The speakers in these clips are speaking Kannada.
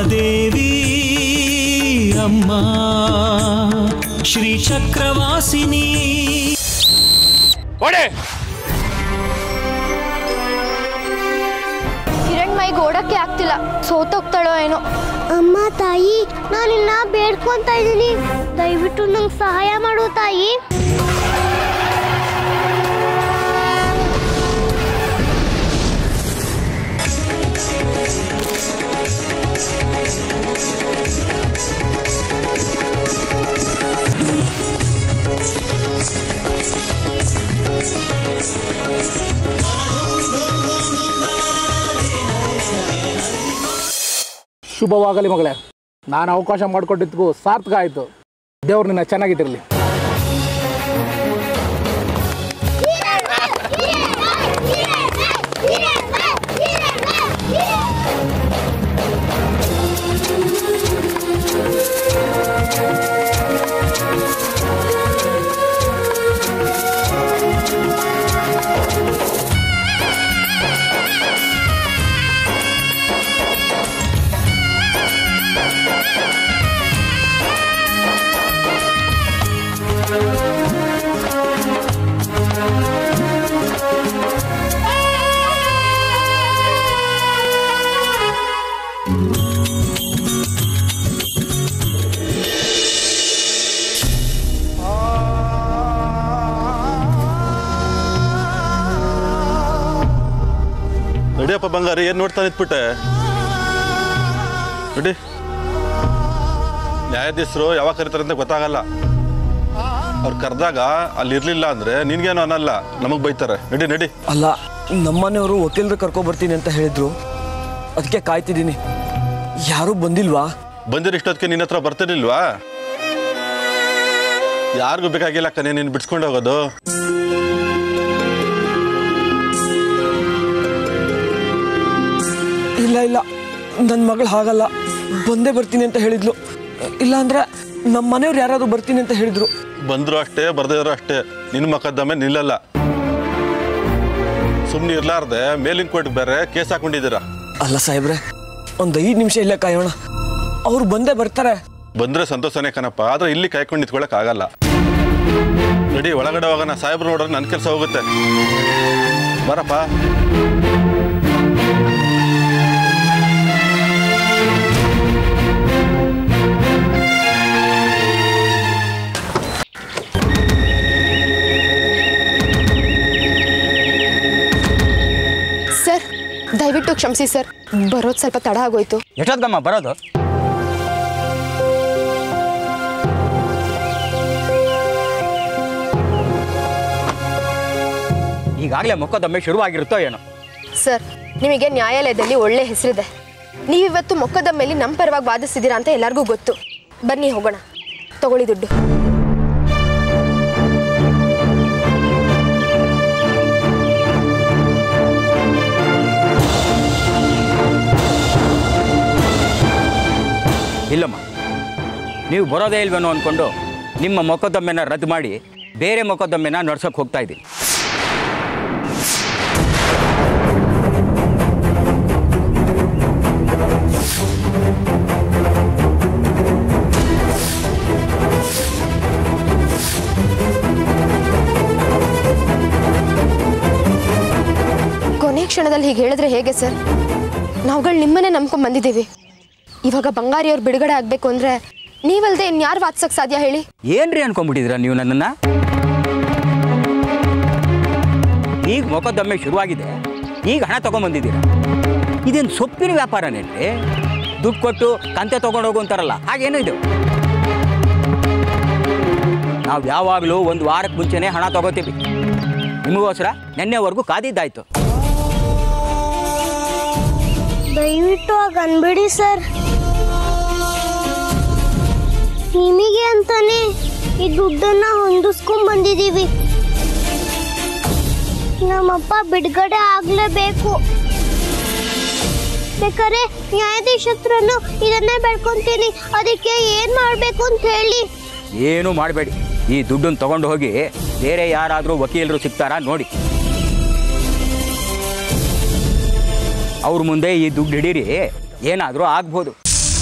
ದೇವಿ ಅಮ್ಮ ಶ್ರೀ ಚಕ್ರವಾಸಿನಿ ಕೊಡೆ ಕಿರಣ್ ಮೈಗೆ ಓಡಕ್ಕೆ ಆಗ್ತಿಲ್ಲ ಸೋತೋಗ್ತಾಳೋ ಏನೋ ಅಮ್ಮ ತಾಯಿ ನಾನಿನ್ನ ಬೇಡ್ಕೊಂತ ಇದ್ದೀನಿ ದಯವಿಟ್ಟು ನಂಗೆ ಸಹಾಯ ಮಾಡು ತಾಯಿ ಶುಭವಾಗಲಿ ಮಗಳೇ ನಾನು ಅವಕಾಶ ಮಾಡಿಕೊಟ್ಟಿದ್ದಕ್ಕೂ ಸಾರ್ಥಕ ಆಯಿತು ದೇವ್ರು ನಿನ್ನ ಚೆನ್ನಾಗಿಟ್ಟಿರಲಿ ನಡಿಯಪ್ಪ ಬಂಗಾರಿ ಏನು ನೋಡ್ತಾ ನಿಂತ್ಬಿಟ್ಟೆ ನಡಿ ನ್ಯಾಯಾಧೀಶರು ಯಾವಾಗ ಕರೀತಾರೆ ಅಂತ ಗೊತ್ತಾಗಲ್ಲ ಅವ್ರು ಕರೆದಾಗ ಅಲ್ಲಿ ಇರ್ಲಿಲ್ಲ ಅಂದ್ರೆ ನಿನ್ಗೇನು ಅನ್ನಲ್ಲ ನಮಗ್ ಬೈತಾರೆ ನಡಿ ನಡಿ ಅಲ್ಲ ನಮ್ಮನೆಯವರು ವಕೀಲರು ಕರ್ಕೊಬರ್ತೀನಿ ಅಂತ ಹೇಳಿದ್ರು ಅದಕ್ಕೆ ಕಾಯ್ತಿದ್ದೀನಿ ಯಾರೂ ಬಂದಿಲ್ವಾ ಬಂದಿರೋ ಇಷ್ಟೊತ್ತಿಗೆ ನಿನ್ನ ಹತ್ರ ಬರ್ತಿರ್ಲಿಲ್ವಾ ಯಾರಿಗೂ ಬೇಕಾಗಿಲ್ಲ ಕಣೆ ನೀನು ಬಿಡ್ಸ್ಕೊಂಡು ಹೋಗೋದು ಇಲ್ಲ ಇಲ್ಲ ನನ್ನ ಮಗಳು ಹಾಗಲ್ಲ ಬಂದೇ ಬರ್ತೀನಿ ಅಂತ ಹೇಳಿದ್ಲು ಇಲ್ಲ ಅಂದ್ರೆ ನಮ್ಮ ಮನೆಯವ್ರು ಯಾರಾದ್ರೂ ಬರ್ತೀನಿ ಅಂತ ಹೇಳಿದ್ರು ಬಂದ್ರು ಅಷ್ಟೇ ಬರ್ದಿದ್ರು ಅಷ್ಟೇ ನಿನ್ನ ಮಕ್ಕದ್ದಮ್ಮೆ ನಿಲ್ಲಲ್ಲ ಸುಮ್ಮನೆ ಇರ್ಲಾರ್ದೆ ಮೇಲಿನ ಕೋರ್ಟ್ ಬೇರೆ ಕೇಸ್ ಹಾಕೊಂಡಿದ್ದೀರಾ ಅಲ್ಲ ಸಾಹೇಬ್ರೆ ಒಂದು ಐದು ನಿಮಿಷ ಇಲ್ಲೇ ಕಾಯೋಣ ಅವ್ರು ಬಂದೇ ಬರ್ತಾರೆ ಬಂದ್ರೆ ಸಂತೋಷನೇ ಕಣಪ್ಪ ಆದ್ರೆ ಇಲ್ಲಿ ಕಾಯ್ಕೊಂಡು ನಿಂತ್ಕೊಳಕ್ ಆಗಲ್ಲ ನಡಿ ಒಳಗಡೆ ಹೋಗೋಣ ಸಾಹೇಬ್ರು ನೋಡ್ರೆ ನನ್ನ ಕೆಲಸ ಹೋಗುತ್ತೆ ಬರಪ್ಪ ಸರ್ ದಯವಿಟ್ಟು ಕ್ಷಮಿಸಿ ಸರ್ ಬರೋದು ಸ್ವಲ್ಪ ತಡ ಆಗೋಯ್ತು ಎಷ್ಟೊತ್ಗಮ್ಮ ಬರೋದು ಈಗಾಗಲೇ ಮೊಕ್ಕದೊಮ್ಮೆ ಶುರುವಾಗಿರುತ್ತೋ ಏನೋ ಸರ್ ನಿಮಗೆ ನ್ಯಾಯಾಲಯದಲ್ಲಿ ಒಳ್ಳೆ ಹೆಸರಿದೆ ನೀವಿವತ್ತು ಮೊಕದ್ದಮೆಯಲ್ಲಿ ನಮ್ಮ ಪರವಾಗಿ ವಾದಿಸಿದ್ದೀರಾ ಅಂತ ಎಲ್ಲರಿಗೂ ಗೊತ್ತು ಬನ್ನಿ ಹೋಗೋಣ ತಗೊಳ್ಳಿ ದುಡ್ಡು ಇಲ್ಲಮ್ಮ ನೀವು ಬರೋದೇ ಇಲ್ವೇನೋ ಅಂದ್ಕೊಂಡು ನಿಮ್ಮ ಮೊಕದ್ದಮೆನ ರದ್ದು ಮಾಡಿ ಬೇರೆ ಮೊಕದ್ದಮೆನ ನಡ್ಸೋಕೆ ಹೋಗ್ತಾ ಇದ್ದೀನಿ ಕೊನೆ ಕ್ಷಣದಲ್ಲಿ ಹೀಗೆ ಹೇಳಿದ್ರೆ ಹೇಗೆ ಸರ್ ನಾವುಗಳು ನಿಮ್ಮನ್ನೇ ನಂಬ್ಕೊಂಡ್ ಬಂದಿದ್ದೀವಿ ಇವಾಗ ಬಂಗಾರಿಯವ್ರು ಬಿಡುಗಡೆ ಆಗಬೇಕು ಅಂದರೆ ನೀವಲ್ದೆ ಇನ್ಯಾರು ವಾದಿಸೋಕೆ ಸಾಧ್ಯ ಹೇಳಿ ಏನ್ರಿ ಅನ್ಕೊಂಡ್ಬಿಟ್ಟಿದ್ದೀರಾ ನೀವು ನನ್ನನ್ನು ಈಗ ಮೊಕದ್ದಮೆ ಶುರುವಾಗಿದೆ ಈಗ ಹಣ ತಗೊಂಬಂದಿದ್ದೀರಾ ಇದೇನು ಸೊಪ್ಪಿನ ವ್ಯಾಪಾರನೇನ್ರಿ ದುಡ್ಡು ಕೊಟ್ಟು ಕಂತೆ ತಗೊಂಡೋಗು ಅಂತಾರಲ್ಲ ಹಾಗೇನು ಇದು ನಾವು ಯಾವಾಗಲೂ ಒಂದು ವಾರಕ್ಕೆ ಮುಂಚೆನೇ ಹಣ ತಗೋತೀವಿ ನಿಮಗೋಸ್ಕರ ನಿನ್ನೆವರೆಗೂ ಕಾದಿದ್ದಾಯ್ತು ದಯವಿಟ್ಟು ಆಗ ಅನ್ಬೇಡಿ ಸರ್ ನಿಮಗೆ ಅಂತಾನೆ ಈ ದುಡ್ಡನ್ನ ಹೊಂದಿಸ್ಕೊಂಡ್ ಬಂದಿದೀವಿ ನಮ್ಮಪ್ಪ ಬಿಡುಗಡೆ ಆಗ್ಲೇಬೇಕು ಬೇಕಾದ್ರೆ ನ್ಯಾಯಾಧೀಶ ಹತ್ರನು ಇದನ್ನೇ ಬೆಳ್ಕೊಂತೀನಿ ಅದಕ್ಕೆ ಏನ್ ಮಾಡ್ಬೇಕು ಅಂತ ಹೇಳಿ ಏನೂ ಮಾಡಬೇಡಿ ಈ ದುಡ್ಡನ್ನು ತಗೊಂಡು ಹೋಗಿ ಬೇರೆ ಯಾರಾದರೂ ವಕೀಲರು ಸಿಗ್ತಾರಾ ನೋಡಿ ಅವ್ರ ಮುಂದೆ ಈ ದುಡ್ಡು ಹಿಡೀರಿ ಏನಾದರೂ ಆಗ್ಬೋದು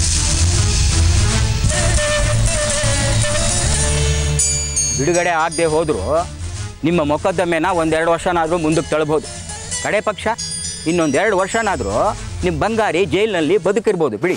ಬಿಡುಗಡೆ ಆಗದೆ ಹೋದರೂ ನಿಮ್ಮ ಮೊಕದ್ದಮೆನ ಒಂದೆರಡು ವರ್ಷನಾದರೂ ಮುಂದಕ್ಕೆ ತಳ್ಬೋದು ಕಡೆ ಪಕ್ಷ ಇನ್ನೊಂದೆರಡು ವರ್ಷನಾದರೂ ನಿಮ್ಮ ಬಂಗಾರಿ ಜೈಲಿನಲ್ಲಿ ಬದುಕಿರ್ಬೋದು ಬಿಡಿ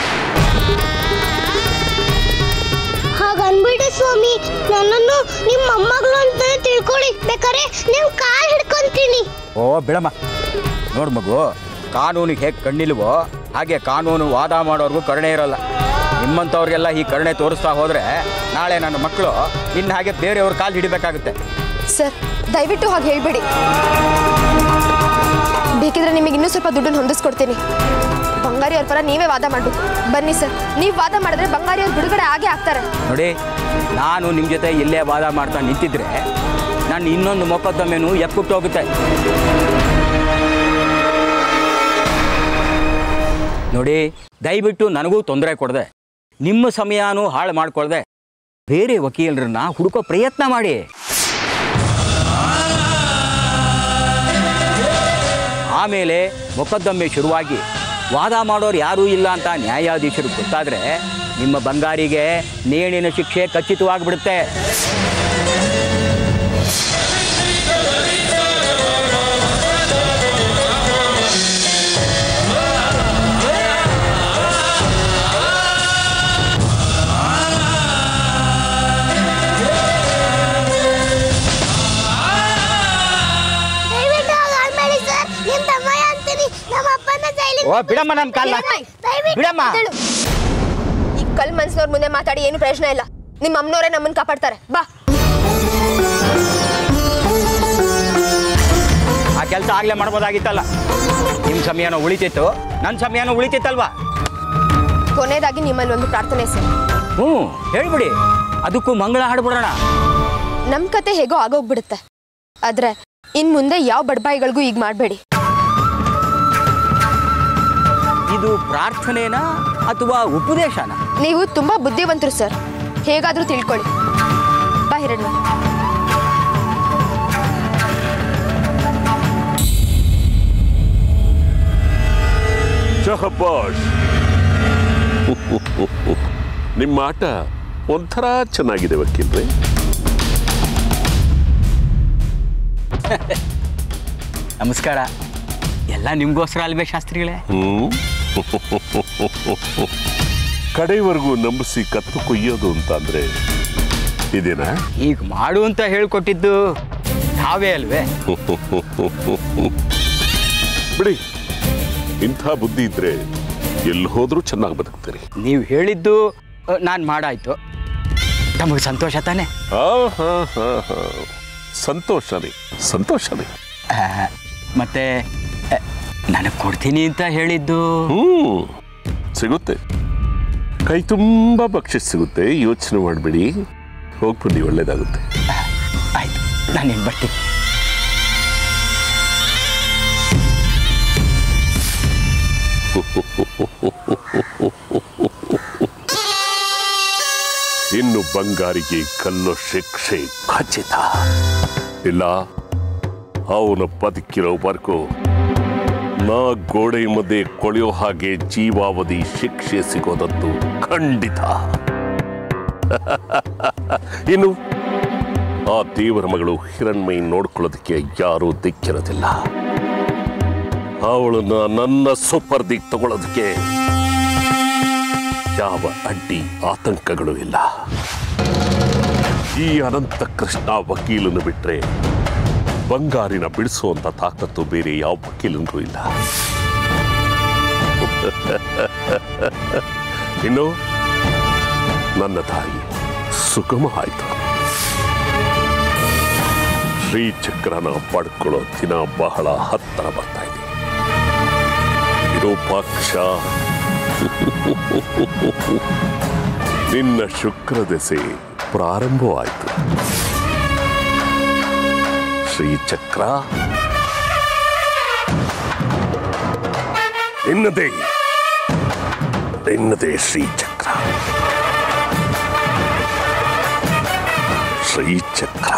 ಹಾಗನ್ಬಿಡಿ ಸ್ವಾಮಿ ನನ್ನನ್ನು ನಿಮ್ಮ ಮೊಮ್ಮಗಳು ಅಂತ ತಿಳ್ಕೊಳ್ಳಿ ಬೇಕಾರೆ ನಿಮ್ ಕಾಲ್ ಹಿಡ್ಕೊಂತೀನಿ ಓ ಬಿಡಮ್ಮ ನೋಡು ಮಗು ಕಾನೂನಿಗೆ ಹೇಗೆ ಕಣ್ಣಿಲ್ವೋ ಹಾಗೆ ಕಾನೂನು ವಾದ ಮಾಡೋರ್ಗೂ ಕರುಣೆ ಇರೋಲ್ಲ ನಿಮ್ಮಂಥವ್ರಿಗೆಲ್ಲ ಈ ಕರುಣೆ ತೋರಿಸ್ತಾ ಹೋದರೆ ನಾಳೆ ನನ್ನ ಮಕ್ಕಳು ನಿನ್ನ ಹಾಗೆ ಬೇರೆಯವ್ರ ಕಾಲು ಹಿಡಿಬೇಕಾಗುತ್ತೆ ಸರ್ ದಯವಿಟ್ಟು ಹಾಗೆ ಹೇಳ್ಬೇಡಿ ಬೇಕಿದ್ರೆ ನಿಮಗೆ ಇನ್ನೂ ಸ್ವಲ್ಪ ದುಡ್ಡನ್ನು ಹೊಂದಿಸ್ಕೊಡ್ತೀನಿ ಬಂಗಾರಿ ಅವ್ರ ಪರ ನೀವೇ ವಾದ ಮಾಡಬೇಕು ಬನ್ನಿ ಸರ್ ನೀವು ವಾದ ಮಾಡಿದ್ರೆ ಬಂಗಾರಿ ಅವ್ರು ಬಿಡುಗಡೆ ಆಗೇ ಆಗ್ತಾರೆ ನೋಡಿ ನಾನು ನಿಮ್ಮ ಜೊತೆ ಇಲ್ಲೇ ವಾದ ಮಾಡ್ತಾ ನಿಂತಿದ್ರೆ ನನ್ನ ಇನ್ನೊಂದು ಮೊಕದ್ದಮೆನೂ ಎಕ್ಕುಟ್ಟೋಗುತ್ತೆ ನೋಡಿ ದಯವಿಟ್ಟು ನನಗೂ ತೊಂದರೆ ಕೊಡದೆ ನಿಮ್ಮ ಸಮಯನೂ ಹಾಳು ಮಾಡ್ಕೊಳ್ದೆ ಬೇರೆ ವಕೀಲರನ್ನ ಹುಡುಕೋ ಪ್ರಯತ್ನ ಮಾಡಿ ಆಮೇಲೆ ಮೊಕದ್ದಮೆ ಶುರುವಾಗಿ ವಾದ ಮಾಡೋರು ಯಾರೂ ಇಲ್ಲ ಅಂತ ನ್ಯಾಯಾಧೀಶರು ಗೊತ್ತಾದರೆ ನಿಮ್ಮ ಬಂಗಾರಿಗೆ ನೇಣಿನ ಶಿಕ್ಷೆ ಖಚಿತವಾಗಿಬಿಡುತ್ತೆ ದಯವಿಟ್ಟು ಹಾಗನ್ಬೇಡಿ ಸರ್ ನಿಮ್ ತಮ್ಮಯ್ಯ ಅಂತೀನಿ ನಮ್ಮ ಅಪ್ಪನ ಜೈಲಿಗೆ ಓ ಬಿಡಮ್ಮ ನನ್ನ ಕಾಲ ದಯವಿಟ್ಟು ಬಿಡಮ್ಮ ಎದ್ದೇಳು. ಈ ಕಲ್ ಮನ್ಸಿನವ್ರ ಮುಂದೆ ಮಾತಾಡಿ ಏನು ಪ್ರಯೋಜನ ಇಲ್ಲ ನಿಮ್ಮ ಅಮ್ಮನವರೇ ನಮ್ಮನ್ನ ಕಾಪಾಡ್ತಾರೆ ಬಾ ಆ ಕೆಲಸ ಆಗಲೇ ಮಾಡ್ಬೋದಾಗಿತ್ತಲ್ಲ ನಿಮ್ಮ ಸಮಯನೂ ಉಳಿತಿತ್ತು ನನ್ನ ಸಮಯನೂ ಉಳಿತಿತ್ತಲ್ವಾ ಕೊನೆಯದಾಗಿ ನಿಮ್ಮಲ್ಲಿ ಒಂದು ಪ್ರಾರ್ಥನೆ ಸರ್ ಹ್ಞೂ ಹೇಳ್ಬಿಡಿ ಅದಕ್ಕೂ ಮಂಗಳ ಹಾಡ್ಬಿಡೋಣ ನಮ್ಮ ಕತೆ ಹೇಗೋ ಆಗೋಗ್ಬಿಡುತ್ತೆ ಆದ್ರೆ ಇನ್ ಮುಂದೆ ಯಾವ ಬಡಬಾಯಿಗಳಿಗೂ ಈಗ ಮಾಡಬೇಡಿ ಇದು ಪ್ರಾರ್ಥನೆನಾ ಅಥವಾ ಉಪದೇಶನಾ ನೀವು ತುಂಬಾ ಬುದ್ಧಿವಂತರು ಸರ್ ಹೇಗಾದ್ರೂ ತಿಳ್ಕೊಳ್ಳಿ ಬಾ ಹಿರಣ್ಯ ಶಹಬಾಷ್ ನಿಮ್ಮ ಆಟ ಒಂಥರ ಚೆನ್ನಾಗಿದೆ ವಕೀಲ್ರೆ ನಮಸ್ಕಾರ ಎಲ್ಲ ನಿಮ್ಗೋಸ್ಕರ ಅಲ್ವೇ ಶಾಸ್ತ್ರಿಗಳೇ ಹ್ಮ್ ಕಡೆವರೆಗೂ ನಂಬಿಸಿ ಕತ್ತು ಕೊಯ್ಯೋದು ಅಂತ ಅಂದ್ರೆ ಇದೇನಾ ಈಗ ಮಾಡು ಅಂತ ಹೇಳ್ಕೊಟ್ಟಿದ್ದು ನಾವೇ ಅಲ್ವೇ ಬಿಡಿ ಇಂಥ ಬುದ್ಧಿ ಇದ್ರೆ ಎಲ್ಲಿ ಹೋದ್ರೂ ಚೆನ್ನಾಗಿ ಬದುಕ್ತೀರಿ ನೀವು ಹೇಳಿದ್ದು ನಾನು ಮಾಡಾಯ್ತು ನಮಗೆ ಸಂತೋಷ ತಾನೆ ಆ, ಹಾ, ಹಾ, ಹಾ. ಸಂತೋಷನೇ ಸಂತೋಷನೇ ಆ, ಮತ್ತೆ ನನಗೆ ಕೊಡ್ತೀನಿ ಅಂತ ಹೇಳಿದ್ದು ಹ್ಮ್ ಸಿಗುತ್ತೆ ಕೈ ತುಂಬಾ ಬಕ್ಷಿಸ್ ಸಿಗುತ್ತೆ ಯೋಚನೆ ಮಾಡಬೇಡಿ ಹೋಗ್ಬನ್ನಿ ಒಳ್ಳೇದಾಗುತ್ತೆ ಆಯ್ತು ನಾನು ಇನ್ನು ಬರ್ತೀನಿ ಇನ್ನು ಬಂಗಾರಿಗೆ ಕಲ್ಲು ಶಿಕ್ಷೆ ಖಚಿತ ಇಲ್ಲ ಅವನ ಬದುಕಿರೋವರೆಗೂ ನಾ ಗೋಡೆ ಮಧ್ಯೆ ಕೊಳೆಯೋ ಹಾಗೆ ಜೀವಾವಧಿ ಶಿಕ್ಷೆ ಸಿಗೋದಂತೂ ಖಂಡಿತ ಇನ್ನು ಆ ದೇವರ ಮಗಳು ಹಿರಣ್ಮೈ ನೋಡ್ಕೊಳ್ಳೋದಕ್ಕೆ ಯಾರೂ ದಿಕ್ಕಿರೋದಿಲ್ಲ ಅವಳನ್ನ ನನ್ನ ಸುಪರ್ದಿಗೆ ತಗೊಳ್ಳೋದಕ್ಕೆ ಯಾವ ಅಡ್ಡಿ ಆತಂಕಗಳು ಇಲ್ಲ ಈ ಅನಂತ ಕೃಷ್ಣ ವಕೀಲನು ಬಿಟ್ರೆ ಬಂಗಾರಿನ ಬಿಡಿಸುವಂತ ತಾಕತ್ತು ಬೇರೆ ಯಾವ ವಕೀಲನಿಗೂ ಇಲ್ಲ ಇನ್ನು ನನ್ನ ತಾಯಿ ಸುಗಮ ಆಯ್ತು ಶ್ರೀಚಕ್ರನ ಪಡ್ಕೊಳ್ಳೋ ದಿನ ಬಹಳ ಹತ್ತಿರ ಬರ್ತಾ ಇದೆ ವಿರೂಪಾಕ್ಷ ನಿನ್ನ ಶುಕ್ರ ದೆಸೆ ಪ್ರಾರಂಭವಾಯಿತು ಶ್ರೀಚಕ್ರ ನಿನ್ನದೇ ನಿನ್ನದೇ ಶ್ರೀಚಕ್ರ ಶ್ರೀಚಕ್ರ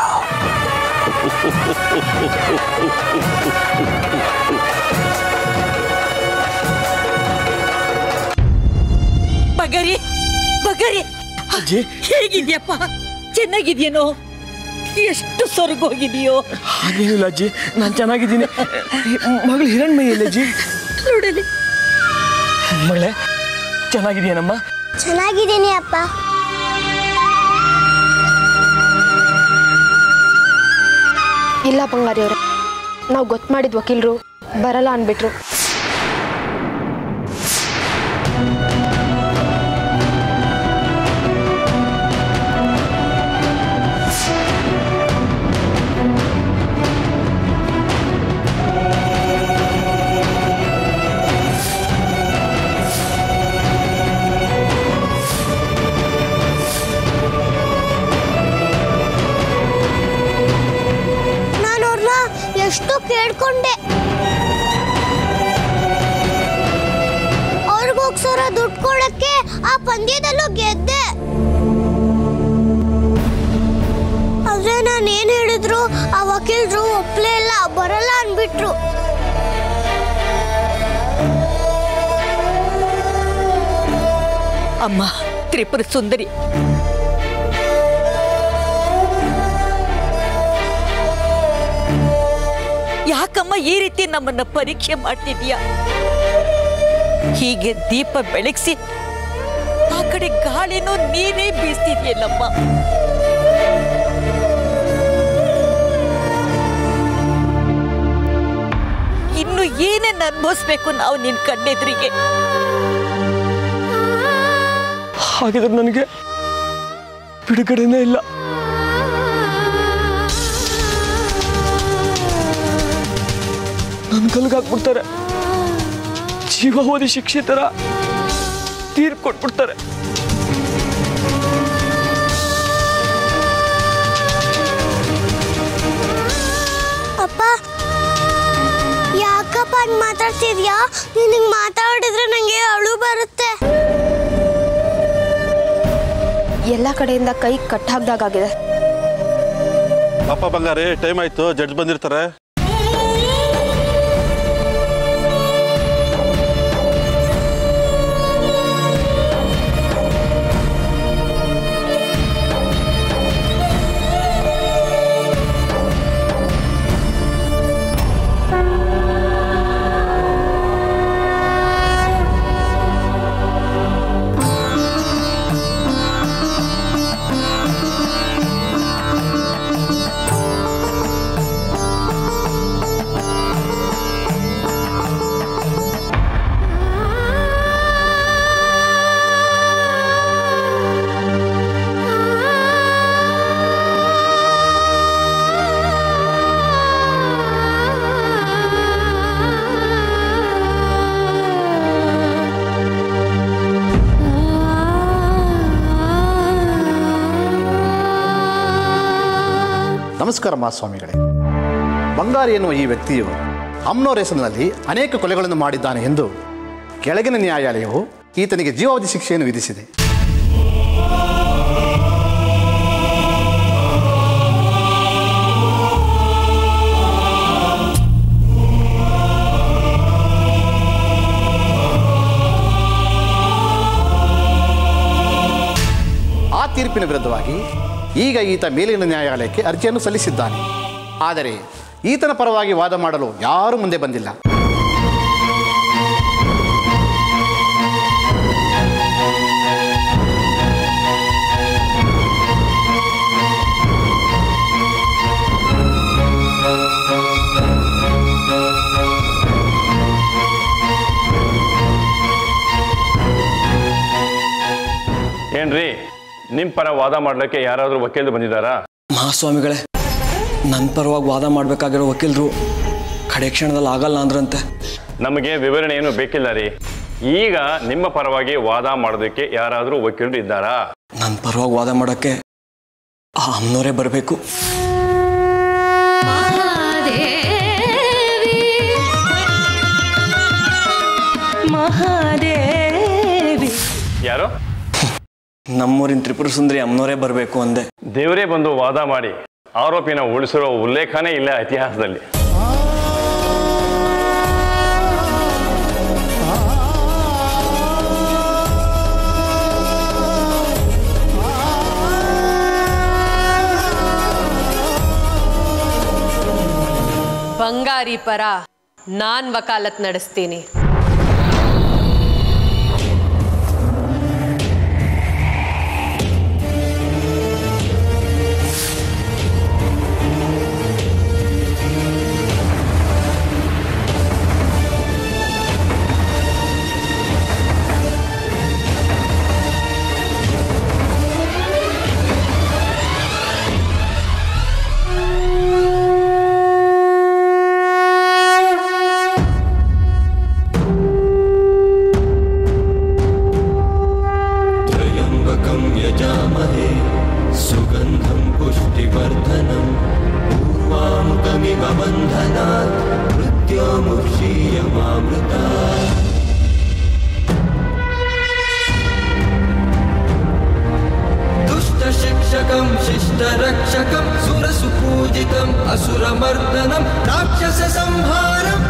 ಬಗರಿ ಬಗರಿ ಅಜ್ಜಿ ಹೇಗಿದ್ಯಪ್ಪ ಚೆನ್ನಾಗಿದ್ಯೇನೋ ಎಷ್ಟು ಸೊರಗೋಗಿದೆಯೋ ಹಾಗೇನಿಲ್ಲ ಅಜ್ಜಿ ನಾನು ಚೆನ್ನಾಗಿದ್ದೀನಿ ಮಗಳು ಹಿರಣ್ಮಯಿ ಇಲ್ಲ ಅಜ್ಜಿ ನೋಡಲಿ ಮಗಳೇ ಚೆನ್ನಾಗಿದೆಯೇನಮ್ಮ ಚೆನ್ನಾಗಿದ್ದೀನಿ ಅಪ್ಪ ಇಲ್ಲ ಬಂಗಾರಿ ಅವರೇ ನಾವು ಗೊತ್ತು ಮಾಡಿದ ವಕೀಲರು ಬರಲ್ಲ ಅಂದ್ಬಿಟ್ರು ನಾನು ಅವ್ರನ್ನ ಎಷ್ಟು ಕೇಳ್ಕೊಂಡೆ ಅವ್ರಿಗೋಸ್ಕರ ದುಡ್ಡು ಕೊಡಕ್ಕೆ ಆ ಪಂದ್ಯದಲ್ಲೂ ಗೆದ್ದೆ ಆದ್ರೆ ನಾನು ಏನ್ ಹೇಳಿದ್ರು ಆ ವಕೀಲರು ಒಪ್ಲೇ ಇಲ್ಲ ಬರಲ್ಲ ಅನ್ಬಿಟ್ರು ಅಮ್ಮ ತ್ರಿಪುರ ಸುಂದರಿ ಯಾಕಮ್ಮ ಈ ರೀತಿ ನಮ್ಮನ್ನ ಪರೀಕ್ಷೆ ಮಾಡ್ತಿದ್ಯಾ ಹೀಗೆ ದೀಪ ಬೆಳಗಿಸಿ ಆ ಕಡೆ ಗಾಳಿನೂ ನೀನೇ ಬೀಸ್ತಿದ್ಯಲ್ಲಮ್ಮ ಇನ್ನು ಏನೇನ್ ಅನ್ಭವಿಸ್ಬೇಕು ನಾವು ನಿನ್ ಕಣ್ಣೆದ್ರಿಗೆ ಹಾಗಿದ್ರೆ ನನಗೆ ಬಿಡುಗಡೆನೇ ಇಲ್ಲ ನನ್ನ ಕಲ್ಗೆ ಹಾಕ್ಬಿಡ್ತಾರೆ ಜೀವ ಓದಿ ಶಿಕ್ಷೆ ಥರ ತೀರ್ಪು ಕೊಟ್ಬಿಡ್ತಾರೆ ಅಪ್ಪ ಯಾಕಪ್ಪ ಹಂಗ್ ಮಾತಾಡ್ತಿದ್ಯಾ ನಿನಗೆ ಮಾತಾಡಿದ್ರೆ ನಂಗೆ ಅಳು ಬರುತ್ತೆ ಎಲ್ಲ ಕಡೆಯಿಂದ ಕೈ ಕಟ್ಟಾಗ್ದಾಗಿದೆ ಅಪ್ಪ ಬಂಗಾರಿ ಟೈಮ್ ಆಯ್ತು ಜಡ್ಜ್ ಬಂದಿರ್ತಾರೆ ನಮಸ್ಕಾರ ಮಹಾಸ್ವಾಮಿಗಳೇ ಬಂಗಾರಿ ಎನ್ನುವ ಈ ವ್ಯಕ್ತಿಯು ಅಮ್ನೋರ್ ಹೆಸರಿನಲ್ಲಿ ಅನೇಕ ಕೊಲೆಗಳನ್ನು ಮಾಡಿದ್ದಾನೆ ಎಂದು ಕೆಳಗಿನ ನ್ಯಾಯಾಲಯವು ಈತನಿಗೆ ಜೀವಾವಧಿ ಶಿಕ್ಷೆಯನ್ನು ವಿಧಿಸಿದೆ ಆ ತೀರ್ಪಿನ ವಿರುದ್ಧವಾಗಿ ಈಗ ಈತ ಮೇಲಿನ ನ್ಯಾಯಾಲಯಕ್ಕೆ ಅರ್ಜಿಯನ್ನು ಸಲ್ಲಿಸಿದ್ದಾನೆ ಆದರೆ ಈತನ ಪರವಾಗಿ ವಾದ ಮಾಡಲು ಯಾರೂ ಮುಂದೆ ಬಂದಿಲ್ಲ ಏನ್ರಿ ನಿಮ್ ಪರ ವಾದ ಮಾಡ್ಲಿಕ್ಕೆ ಯಾರಾದ್ರೂ ವಕೀಲರು ಬಂದಿದ್ದಾರಾ ಮಹಾಸ್ವಾಮಿಗಳೇ ನನ್ನ ಪರವಾಗಿ ವಾದ ಮಾಡಬೇಕಾಗಿರೋ ವಕೀಲರು ಕಡೆ ಕ್ಷಣದಲ್ಲಿ ಆಗಲ್ಲ ಅಂದ್ರಂತೆ ನಮಗೆ ವಿವರಣೆ ಏನು ಬೇಕಿಲ್ಲ ರೀ ಈಗ ನಿಮ್ಮ ಪರವಾಗಿ ವಾದ ಮಾಡೋದಕ್ಕೆ ಯಾರಾದ್ರೂ ವಕೀಲರು ಇದ್ದಾರಾ ನನ್ನ ಪರವಾಗಿ ವಾದ ಮಾಡೋಕ್ಕೆ ಆ ಅಮ್ಮನವರೇ ಬರಬೇಕು ಮಹಾದೇವಿ ಯಾರು ನಮ್ಮೂರಿನ ತ್ರಿಪುರ ಸುಂದರಿ ಅಮ್ಮನವರೇ ಬರಬೇಕು ಅಂದೆ ದೇವರೇ ಬಂದು ವಾದ ಮಾಡಿ ಆರೋಪಿನ ಉಳಿಸಿರೋ ಉಲ್ಲೇಖನೇ ಇಲ್ಲ ಇತಿಹಾಸದಲ್ಲಿ ಬಂಗಾರಿ ಪರ ನಾನ್ ವಕಾಲತ್ ನಡೆಸ್ತೀನಿ त्र्यम्बकं यजामहे सुगन्धं पुष्टिवर्धनम् पूर्वामुकमिव बन्धनात् मृत्योमुक्षीयमामृता दुष्टशिक्षकं शिष्टरक्षकं सुरसुपूजितम् असुरमर्दनं राक्षससंहारम्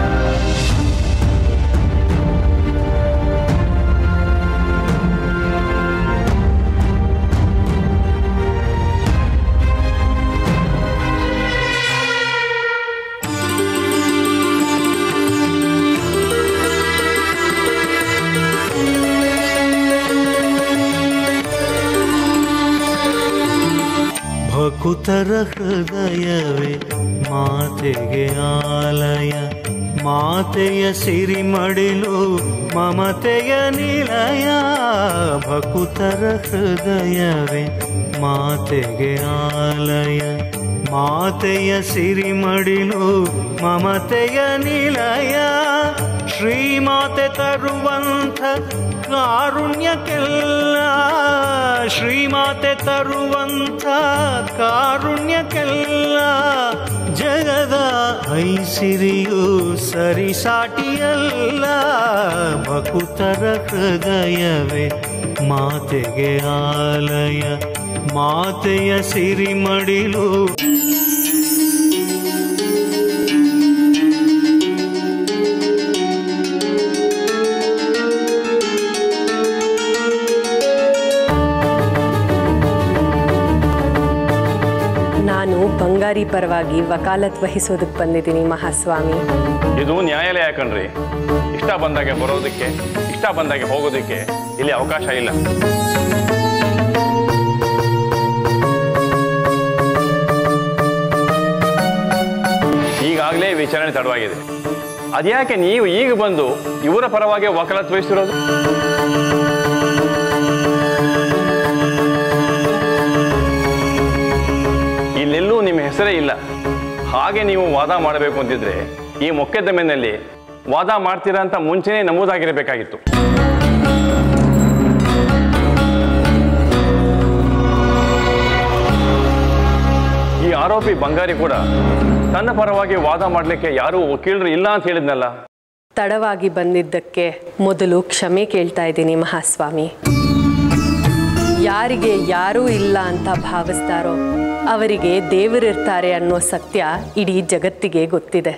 ಭಕುತರ ಹೃದಯವೇ ಮಾತೆಗೆ ಆಲಯ ಮಾತೆಯ ಸಿರಿಮಡಿಲು ಮಮತೆಯ ನಿಲಯ ಭಕುತರ ಹೃದಯವೇ ಮಾತೆಗೆ ಆಲಯ ಮಾತೆಯ ಸಿರಿಮಡಿಲು ಮಮತೆಯ ನಿಲಯ ಶ್ರೀಮಾತೆ ತರುವಂಥ ಕಾರುಣ್ಯಕ್ಕೆಲ್ಲ ಶ್ರೀಮಾತೆ ತರುವಂಥ ಕಾರುಣ್ಯಕ್ಕೆಲ್ಲ ಜಗದ ಐಸಿರಿಯು ಸರಿಸಾಟಿಯಲ್ಲ ಭಕುತರ ಹೃದಯವೇ ಮಾತೆಗೆ ಆಲಯ ಮಾತೆಯ ಸಿರಿಮಡಿಲು ನಾನು ಬಂಗಾರಿ ಪರವಾಗಿ ವಕಾಲತ್ ವಹಿಸೋದಕ್ಕೆ ಬಂದಿದ್ದೀನಿ ಮಹಾಸ್ವಾಮಿ ಇದು ನ್ಯಾಯಾಲಯ ಕಣ್ರಿ ಇಷ್ಟ ಬಂದಾಗೆ ಬರೋದಕ್ಕೆ ಇಷ್ಟ ಬಂದಾಗೆ ಹೋಗೋದಕ್ಕೆ ಇಲ್ಲಿ ಅವಕಾಶ ಇಲ್ಲ ಈಗಾಗಲೇ ವಿಚಾರಣೆ ತಡವಾಗಿದೆ ಅದ್ಯಾಕೆ ನೀವು ಈಗ ಬಂದು ಇವರ ಪರವಾಗಿ ವಕಾಲತ್ ವಹಿಸಿರೋದು ಇಲ್ಲೆಲ್ಲೂ ನಿಮ್ಮ ಹೆಸರೇ ಇಲ್ಲ ಹಾಗೆ ನೀವು ವಾದ ಮಾಡಬೇಕು ಅಂತಿದ್ರೆ ಈ ಮೊಕದ್ದಮೆನಲ್ಲಿ ವಾದ ಮಾಡ್ತೀರಾ ಅಂತ ಮುಂಚೆನೇ ನಮೂದಾಗಿರಬೇಕಾಗಿತ್ತು ಈ ಆರೋಪಿ ಬಂಗಾರಿ ಕೂಡ ತನ್ನ ಪರವಾಗಿ ವಾದ ಮಾಡಲಿಕ್ಕೆ ಯಾರೂ ವಕೀಲರು ಇಲ್ಲ ಅಂತ ಹೇಳಿದ್ನಲ್ಲ ತಡವಾಗಿ ಬಂದಿದ್ದಕ್ಕೆ ಮೊದಲು ಕ್ಷಮೆ ಕೇಳ್ತಾ ಇದ್ದೀನಿ ಮಹಾಸ್ವಾಮಿ ಯಾರಿಗೆ ಯಾರೂ ಇಲ್ಲ ಅಂತ ಭಾವಿಸ್ತಾರೋ ಅವರಿಗೆ ದೇವರಿರ್ತಾರೆ ಅನ್ನೋ ಸತ್ಯ ಇಡೀ ಜಗತ್ತಿಗೆ ಗೊತ್ತಿದೆ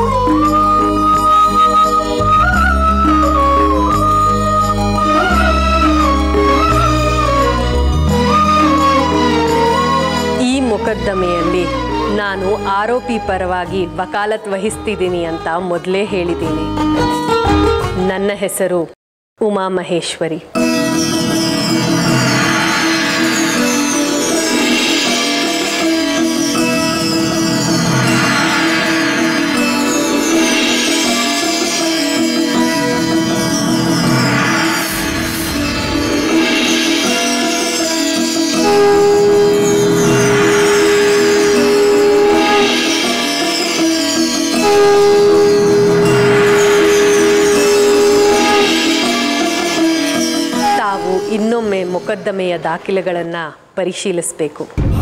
ಈ ಮೊಕದ್ದಮೆಯಲ್ಲಿ ನಾನು ಆರೋಪಿ ಪರವಾಗಿ ವಕಾಲತ್ ವಹಿಸ್ತಿದ್ದೀನಿ ಅಂತ ಮೊದಲೇ ಹೇಳಿದ್ದೀನಿ ನನ್ನ ಹೆಸರು ಉಮಾ ಮಹೇಶ್ವರಿ ತಾವು ಇನ್ನೊಮ್ಮೆ ಮೊಕದ್ದಮೆಯ ದಾಖಲೆಗಳನ್ನು ಪರಿಶೀಲಿಸಬೇಕು